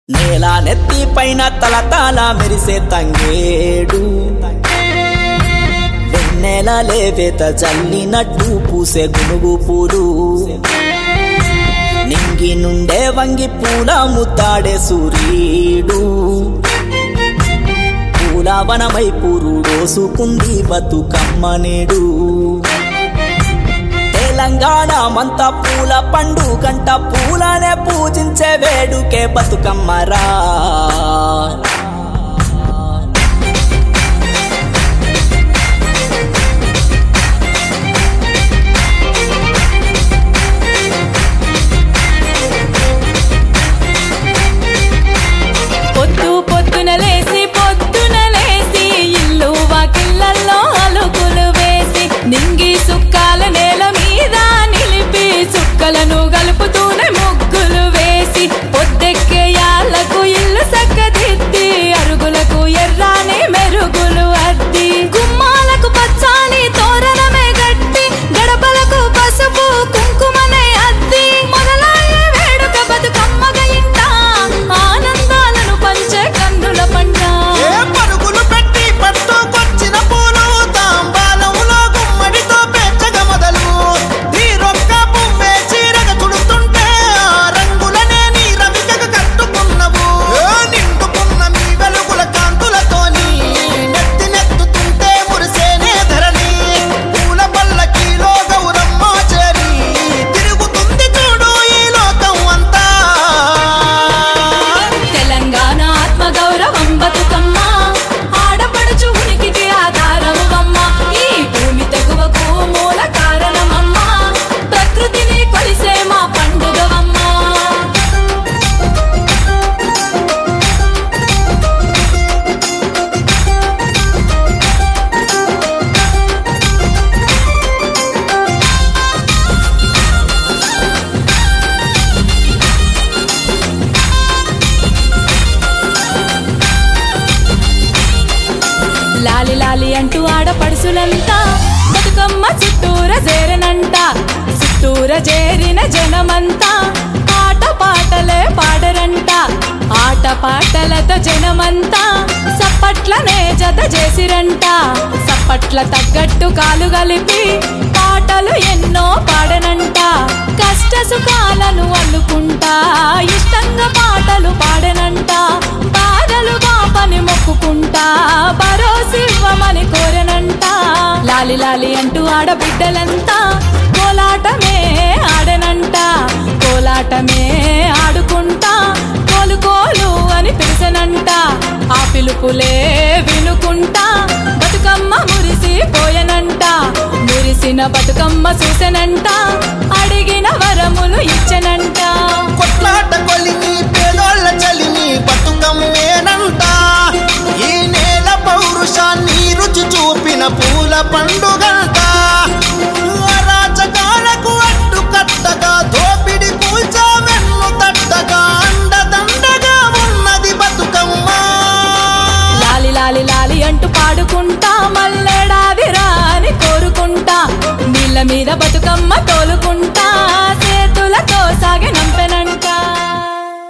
నేల నెత్తి పైన తలతాల మెరిసే తంగేడు వెన్నెల లేవేత చల్లినట్టు పూసే గునుగు పూలు నింగి నుండే వంగి పూల ముద్దాడే సూర్యుడు పూలవనమై పురుడోసుకుంది బతుకమ్మ నేడు తెలంగాణ మంత పూల పండు గంట పూలనే పూజించే వేడుకే బతుకమ్మరా పొద్దు పొద్దున లేసి పొద్దున లేసి ఇల్లు వాకిళ్ళల్లో అలుకులు వేసి నింగి సుక్కాల నేల మీద నిలిపి సుక్కలను గలుపుతూనే ముగ్గులు వేసి పొద్దెక్కే యాళ్లకు ఇల్లు సక్కదిద్ది అరుగులకు ఎర్రాని మెరుగులు అద్ది గుమ్మాలకు పచ్చాని తోరణమే గట్టి గడపలకు పసుపు కుంకుమనే అద్ది మొదలయ్యే వేడుక బతుకమ్మగ ఇంట ఆనందాలను పంచే కందుల పంట ఏ పరుగులు పెట్టి పట్టుకొచ్చిన పూలు తాంబాలంలో గుమ్మడితో పెంచగ మొదలు నీరొక్క పువ్వే చీరగ చుడుతుంటే ఆ రంగులనే నీ రవికగ కట్టుకున్నవు ఏ నిండుకున్న మీ వెలుగుల కాంతులతోని నెత్తి నెత్తుతుంటే మురిసేనే ధరణి పూల పల్లకీలో గౌరమ్మ చేరి తిరుగుతుంది చూడు ఈ లోకం అంతా తెలంగాణ ఆత్మ గౌరవం బతుకమ్మ ఆడపడుచు ఉనికికి ఆధారమమ్మ ఈ భూమి తెగువకు మూల కారణమమ్మ ప్రకృతిని కొలిసే మా పండుగవమ్మ లాలి లాలి అంటూ ఆడపడుసులంతా బతుకమ్మ చుట్టూర చేరనంట చుట్టూర చేరిన జనమంతా ఆట పాటలే పాడరంట ఆట పాటలతో జనమంతా సప్పట్లనే జత చేసిరంట సప్పట్ల తగ్గట్టు కాలు కలిపి పాటలు ఎన్నో పాడనంట కష్ట సుఖాలను అల్లుకుంటా ఇష్టంగా పాటలు పాడనంట బాధలు బాపని మొక్కుకుంటా భరోసివ్వమని కోరనంట లాలి లాలి అంటూ ఆడబిడ్డలంతా కోలాటమే ఆడనంట కోలాటమే ఆడుకుంటా కోలు కోలు అని పిలిచనంట ఆ పిలుపులే వినుకుంటా బతుకమ్మ మురిసి పోయనంట మురిసిన బతుకమ్మ చూసెనంట అడిగిన వరములు ఇచ్చనంట కొట్లాట కొలిమి పేదోళ్ళ చలిమి బతుకమ్మేనంట ఈ నేల పౌరుషాన్ని రుచి చూపిన పూల పండుగంట అరాచకాలకు అడ్డు కట్టగా దోపిడి కూల్చా వెన్ను తట్టగా అండదండగా ఉన్నది బతుకమ్మ లాలి లాలి లాలి అంటూ పాడుకుంటా మల్లెడాది రాని కోరుకుంటా నీళ్ళ మీద బతుకమ్మ తోలుకుంటా